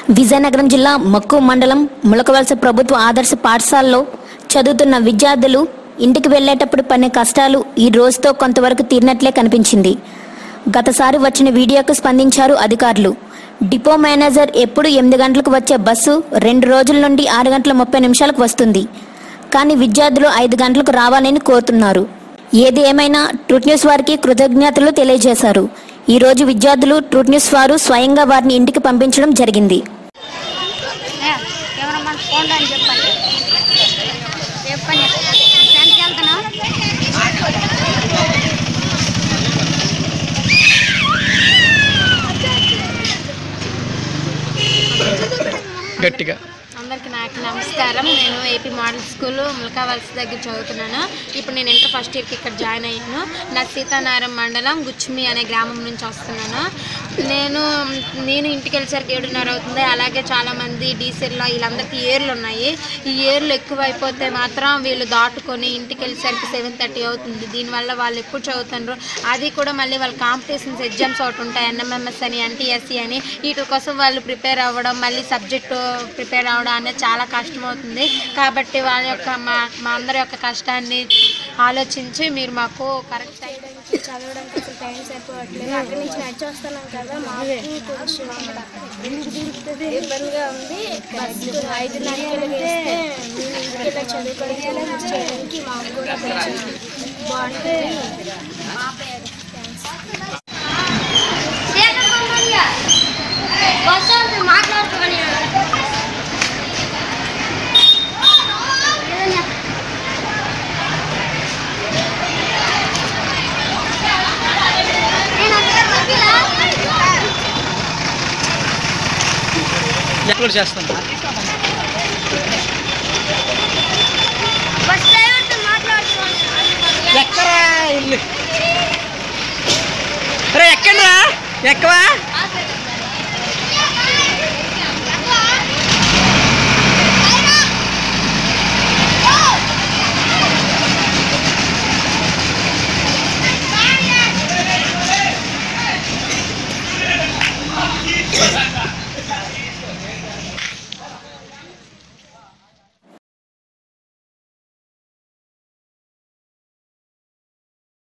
విజయనగరం జిల్లా మక్కు మండలం ములకవలస ప్రభుత్వ ఆదర్శ పాఠశాలలో చదువుతున్న విద్యార్థులు ఇంటికి వెళ్ళేటప్పుడు పడే కష్టాలు ఈ రోజుతో కొంతవరకు తీరినట్లే కనిపించింది గతసారి వచ్చిన వీడియోకు స్పందించారు అధికారులు డిపో మేనేజర్ ఎప్పుడు ఎనిమిది గంటలకు వచ్చే బస్సు రెండు రోజుల నుండి ఆరు గంటల ముప్పై నిమిషాలకు వస్తుంది కానీ విద్యార్థులు ఐదు గంటలకు రావాలని కోరుతున్నారు ఏది ఏమైనా ట్రూట్ న్యూస్ వారికి కృతజ్ఞతలు తెలియజేశారు ఈ రోజు విద్యార్థులు ట్రూట్ న్యూస్ వారు స్వయంగా వారిని ఇంటికి పంపించడం జరిగింది కెమెరామన్ ఫోన్ అని చెప్పండి చెప్పండి ఫ్రెండ్కి వెళ్తున్నావు గట్టిగా అందరికీ నాకు నమస్కారం నేను ఏపీ మోడల్ స్కూల్ ములకావలస దగ్గర చదువుతున్నాను ఇప్పుడు నేను ఇంటర్ ఫస్ట్ ఇయర్కి ఇక్కడ జాయిన్ అయ్యాను నా సీతానారం మండలం గుచ్చిమి అనే గ్రామం నుంచి వస్తున్నాను నేను నేను ఇంటికి వెళ్ళేసరికి ఏడున్నర అవుతుంది అలాగే చాలామంది డీసీల్లో వీళ్ళందరికీ ఏర్లు ఉన్నాయి ఈ ఏర్లు ఎక్కువైపోతే మాత్రం వీళ్ళు దాటుకొని ఇంటికి వెళ్ళేసరికి సెవెన్ థర్టీ అవుతుంది దీనివల్ల వాళ్ళు ఎప్పుడు చదువుతున్నారు అది కూడా మళ్ళీ వాళ్ళ కాంపిటీషన్స్ ఎగ్జామ్స్ ఒకటి ఉంటాయి ఎన్ఎంఎంఎస్ అని ఎన్టీఎస్సీ అని వీటి కోసం వాళ్ళు ప్రిపేర్ అవ్వడం మళ్ళీ సబ్జెక్టు ప్రిపేర్ అవ్వడం అనేది చాలా కష్టం అవుతుంది కాబట్టి వాళ్ళ యొక్క మా మా అందరి యొక్క కష్టాన్ని ఆలోచించి మీరు మాకు కరెక్ట్ టైం చదవడానికి అసలు టైం సరిపోవట్లేదు అక్కడి నుంచి నడిచి వస్తున్నాం కదా మాకు కొంచెం ఇబ్బందిగా ఉంది బస్సు ఐదున్నరకి వెళ్తే మేము ఇంటికి వెళ్ళి చదువుకోవడానికి లంచ్ చేయడానికి మాకు కూడా కొంచెం బాగుంటుంది మాట్లాడుకోవాలి ఎక్కడ చేస్తాను బస్ డ్రైవర్తో మాట్లాడుకోవాలి ఎక్కరా ఇల్లు రే ఎక్కండి రా ఎక్కవా ఆ